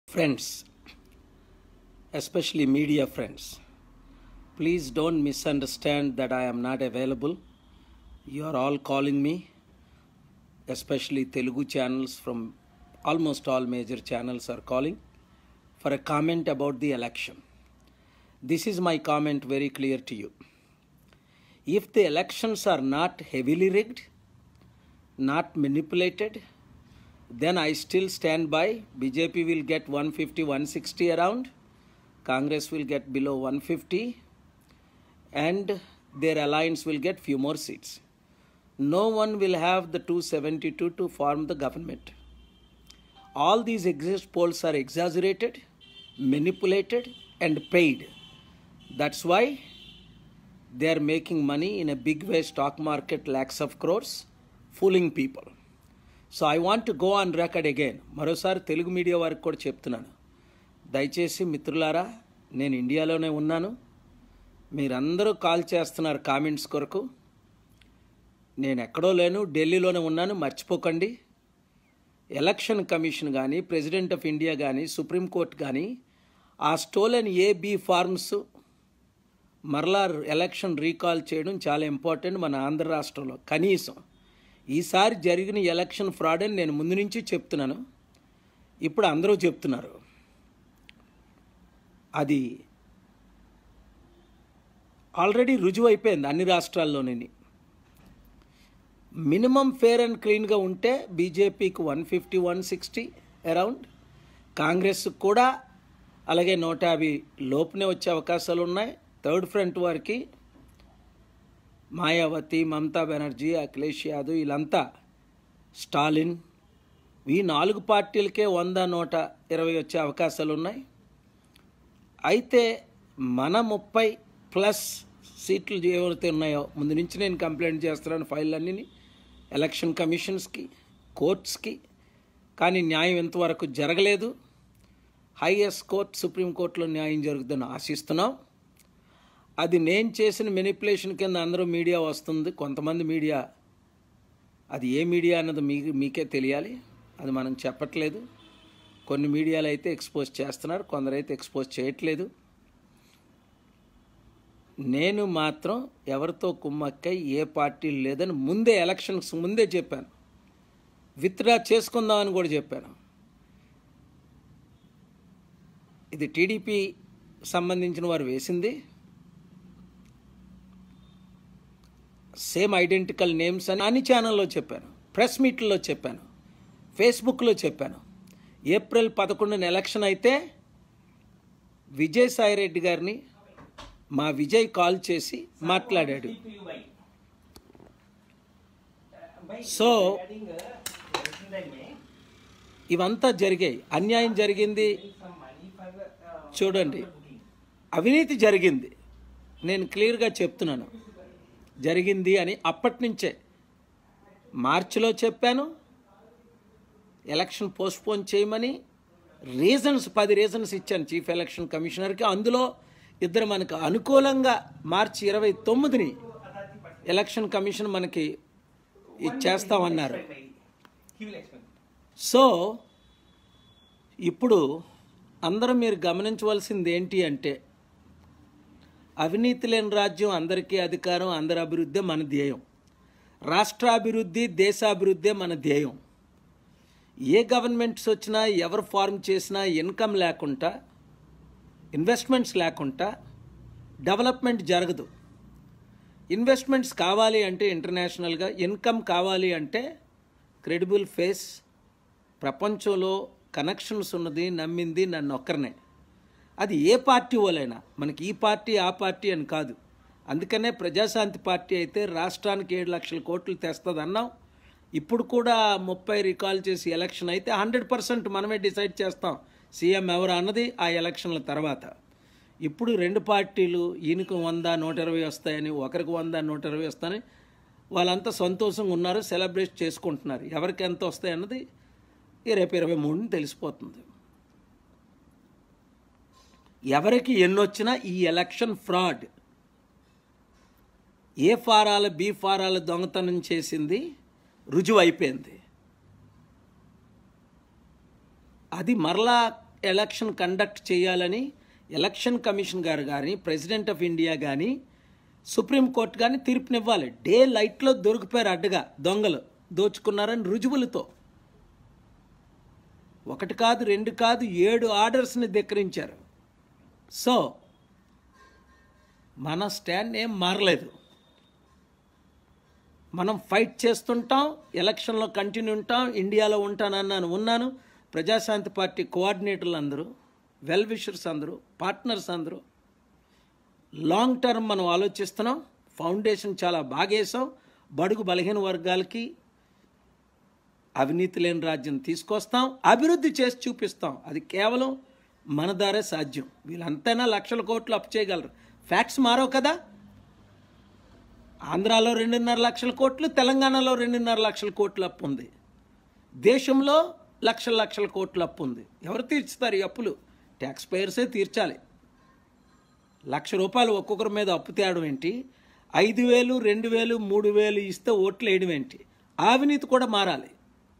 Friends, especially media friends, please don't misunderstand that I am not available. You are all calling me, especially Telugu channels from almost all major channels are calling for a comment about the election. This is my comment very clear to you. If the elections are not heavily rigged, not manipulated, then I still stand by. BJP will get 150, 160 around. Congress will get below 150, and their alliance will get few more seats. No one will have the 272 to form the government. All these exit polls are exaggerated, manipulated, and paid. That's why they are making money in a big way stock market lakhs of crores fooling people so I want to go on record again మరోసారి Telugu media వారికి కూడా చెప్తున్నాను దయచేసి మిత్రులారా నేను ఇండియాలోనే ఉన్నాను మీరందరూ కాల్ చేస్తున్నారు కామెంట్స్ కొరకు నేను ఎక్కడో లేను ఢిల్లీలోనే ఉన్నాను మర్చిపోకండి ఎలక్షన్ కమిషన్ కానీ ప్రెసిడెంట్ ఆఫ్ ఇండియా కానీ సుప్రీంకోర్టు కానీ ఆ స్టోలెన్ ఏ బి ఫార్మ్స్ మరలా ఎలక్షన్ రీకాల్ చేయడం చాలా ఇంపార్టెంట్ మన ఆంధ్ర రాష్ట్రంలో కనీసం ఈసారి జరిగిన ఎలక్షన్ ఫ్రాడ్ అని నేను ముందు నుంచి చెప్తున్నాను ఇప్పుడు అందరూ చెప్తున్నారు అది ఆల్రెడీ రుజువు అయిపోయింది అన్ని రాష్ట్రాల్లోని మినిమం ఫేర్ అండ్ క్లీన్గా ఉంటే బీజేపీకి one fifty one sixty around Congress కూడా అలాగే నూట యాభై లోపునే వచ్చే అవకాశాలు ఉన్నాయి థర్డ్ ఫ్రంట్ వారికి మాయావతి మమతా బెనర్జీ అఖిలేష్ యాదవ్ వీళ్ళంతా స్టాలిన్ ఈ నాలుగు పార్టీలకే వంద నూట ఇరవై వచ్చే అవకాశాలు ఉన్నాయి అయితే మన ముప్పై ప్లస్ సీట్లు ఏవైతే ఉన్నాయో ముందు నుంచి నేను కంప్లైంట్ చేస్తున్నాను ఫైల్ అన్నీ ఎలక్షన్ కమిషన్స్కి కోర్ట్స్కి కానీ న్యాయం ఇంతవరకు జరగలేదు హైయెస్ట్ కోర్ట్ సుప్రీంకోర్టులో న్యాయం జరుగుతుందని ఆశిస్తున్నాం అది నేను చేసిన మెనిపులేషన్ కింద అందరూ మీడియా వస్తుంది కొంతమంది మీడియా అది ఏ మీడియా అన్నది మీ మీకే తెలియాలి అది మనం చెప్పట్లేదు కొన్ని మీడియాలు అయితే ఎక్స్పోజ్ చేస్తున్నారు కొందరైతే ఎక్స్పోజ్ చేయట్లేదు నేను మాత్రం ఎవరితో కుమ్మక్కై ఏ పార్టీ లేదని ముందే ఎలక్షన్స్ ముందే చెప్పాను విత్డ్రా చేసుకుందామని కూడా చెప్పాను ఇది టీడీపీ సంబంధించిన వారు వేసింది సేమ్ ఐడెంటికల్ నేమ్స్ అని అన్ని ఛానల్లో చెప్పాను ప్రెస్ మీట్లో చెప్పాను ఫేస్బుక్లో చెప్పాను ఏప్రిల్ పదకొండున ఎలక్షన్ అయితే విజయసాయి రెడ్డి గారిని మా విజయ్ కాల్ చేసి మాట్లాడాడు సో ఇవంతా జరిగాయి అన్యాయం జరిగింది చూడండి అవినీతి జరిగింది నేను క్లియర్గా చెప్తున్నాను జరిగింది అని అప్పటి నుంచే మార్చిలో చెప్పాను ఎలక్షన్ పోస్ట్పోన్ చేయమని రీజన్స్ పది రీజన్స్ ఇచ్చాను చీఫ్ ఎలక్షన్ కమిషనర్కి అందులో ఇద్దరు మనకు అనుకూలంగా మార్చి ఇరవై తొమ్మిదిని ఎలక్షన్ కమిషన్ మనకి ఇచ్చేస్తామన్నారు సో ఇప్పుడు అందరూ మీరు గమనించవలసింది ఏంటి అంటే అవినీతి లేని రాజ్యం అందరికీ అధికారం అందరి అభివృద్ధి మన ధ్యేయం రాష్ట్రాభివృద్ధి దేశాభివృద్ధి మన ధ్యేయం ఏ గవర్నమెంట్స్ వచ్చినా ఎవరు ఫార్మ్ చేసినా ఇన్కమ్ లేకుండా ఇన్వెస్ట్మెంట్స్ లేకుండా డెవలప్మెంట్ జరగదు ఇన్వెస్ట్మెంట్స్ కావాలి అంటే ఇంటర్నేషనల్గా ఇన్కమ్ కావాలి అంటే క్రెడిబుల్ ఫేస్ ప్రపంచంలో కనెక్షన్స్ ఉన్నది నమ్మింది నన్ను ఒక్కరినే అది ఏ పార్టీ వాళ్ళైనా మనకి ఈ పార్టీ ఆ పార్టీ అని కాదు అందుకనే ప్రజాశాంతి పార్టీ అయితే రాష్ట్రానికి ఏడు లక్షల కోట్లు తెస్తుంది అన్నాం ఇప్పుడు కూడా ముప్పై రికాల్ చేసి ఎలక్షన్ అయితే హండ్రెడ్ పర్సెంట్ మనమే డిసైడ్ చేస్తాం సీఎం ఎవరు అన్నది ఆ ఎలక్షన్ల తర్వాత ఇప్పుడు రెండు పార్టీలు ఈయనకు వంద నూట ఇరవై వస్తాయని ఒకరికి వంద నూట ఇరవై వస్తాయని వాళ్ళంతా సంతోషంగా ఉన్నారు సెలబ్రేట్ చేసుకుంటున్నారు ఎవరికి ఎంత వస్తాయన్నది రేపు ఇరవై మూడుని తెలిసిపోతుంది ఎవరికి ఎన్నొచ్చినా ఈ ఎలక్షన్ ఫ్రాడ్ ఏ ఫారాల బి ఫారాల దొంగతనం చేసింది రుజువు అయిపోయింది అది మరలా ఎలక్షన్ కండక్ట్ చేయాలని ఎలక్షన్ కమిషన్ గారు కానీ ప్రెసిడెంట్ ఆఫ్ ఇండియా కానీ సుప్రీంకోర్టు కానీ తీర్పునివ్వాలి డే లైట్లో దొరికిపోయారు అడ్డగా దొంగలు దోచుకున్నారని రుజువులతో ఒకటి కాదు రెండు కాదు ఏడు ఆర్డర్స్ని ధిక్కరించారు సో మన స్టాండ్ ఏం మారలేదు మనం ఫైట్ చేస్తుంటాం ఎలక్షన్లో కంటిన్యూ ఉంటాం ఇండియాలో ఉంటానన్నాను ఉన్నాను ప్రజాశాంతి పార్టీ కోఆర్డినేటర్లు అందరూ వెల్ విషర్స్ అందరూ పార్ట్నర్స్ అందరూ లాంగ్ టర్మ్ మనం ఆలోచిస్తున్నాం ఫౌండేషన్ చాలా బాగేసాం బడుగు బలహీన వర్గాలకి అవినీతి లేని రాజ్యం తీసుకొస్తాం అభివృద్ధి చేసి చూపిస్తాం అది కేవలం మన దారే సాధ్యం వీళ్ళంతైనా లక్షల కోట్లు అప్పు చేయగలరు ఫ్యాక్ట్స్ మారవు కదా ఆంధ్రాలో రెండున్నర లక్షల కోట్లు తెలంగాణలో రెండున్నర లక్షల కోట్ల అప్పు ఉంది దేశంలో లక్షల లక్షల కోట్ల అప్పు ఉంది ఎవరు తీర్చుతారు ఈ అప్పులు ట్యాక్స్ పేయర్సే తీర్చాలి లక్ష రూపాయలు ఒక్కొక్కరి మీద అప్పు తేయడం ఏంటి ఐదు వేలు రెండు వేలు మూడు వేలు ఇస్తే ఓట్లు వేయడం ఏంటి ఆ అవినీతి కూడా మారాలి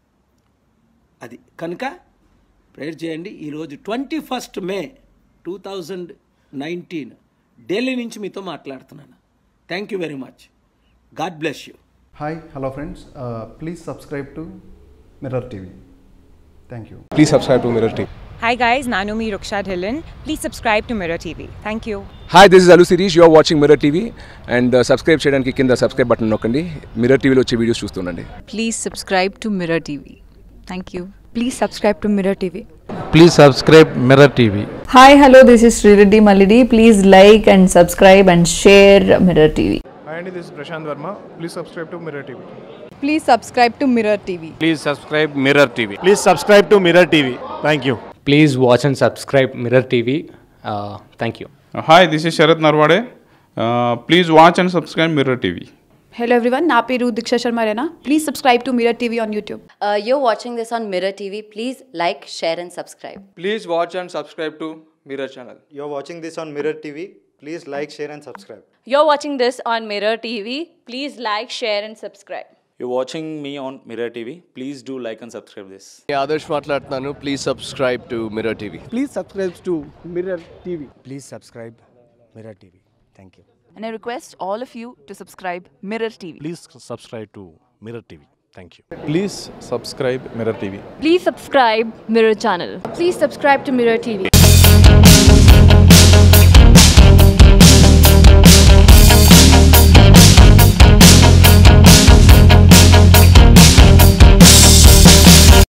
అది కనుక ప్రేయర్ చేయండి ఈరోజు twenty first May two thousand nineteen Delhi నుంచి మీతో మాట్లాడుతున్నాను thank you very much God bless you Hi, hello friends. Uh, please subscribe to Mirror TV. Thank you. Please subscribe to Mirror TV. Hi guys, Nanumi Ruksha Dhillon. Please subscribe to Mirror TV. Thank you. Hi this is Allu Sirish you are watching Mirror TV and subscribe చేయడానికి కింద subscribe button నొక్కండి Mirror టీవీలో వచ్చే videos చూస్తుండండి please subscribe to Mirror TV. Thank you. Please subscribe to Mirror TV. Please subscribe Mirror TV. Hi, hello, this is Srireddy Malidi. Please like and subscribe and share Mirror TV. Hi, Andy, this is Prashant Verma. Please subscribe to Mirror TV. Please subscribe to Mirror TV. Please subscribe Mirror TV. Please subscribe to Mirror TV. Thank you. Please watch and subscribe Mirror TV. Uh, thank you. Hi, this is Sharat Narwade. Uh, please watch and subscribe Mirror TV. Hello everyone, నా పేరు దీక్ష శర్మ రేనా please subscribe to Mirror TV on YouTube Uh, you're watching this on Mirror TV. Please like, share, and subscribe. Please watch and subscribe to Mirror channel. You're watching this on Mirror TV. Please like, share, and subscribe. You're watching this on Mirror TV. Please like, share, and subscribe. You're watching me on Mirror TV. Please do like and subscribe this. Adarsh మాట్లాడుతున్నాను please subscribe to Mirror TV please subscribe to Mirror TV please subscribe Mirror TV thank you And I request all of you to subscribe Mirror TV. Please subscribe to Mirror TV. Thank you. Please subscribe Mirror TV. Please subscribe Mirror channel. Please subscribe to Mirror TV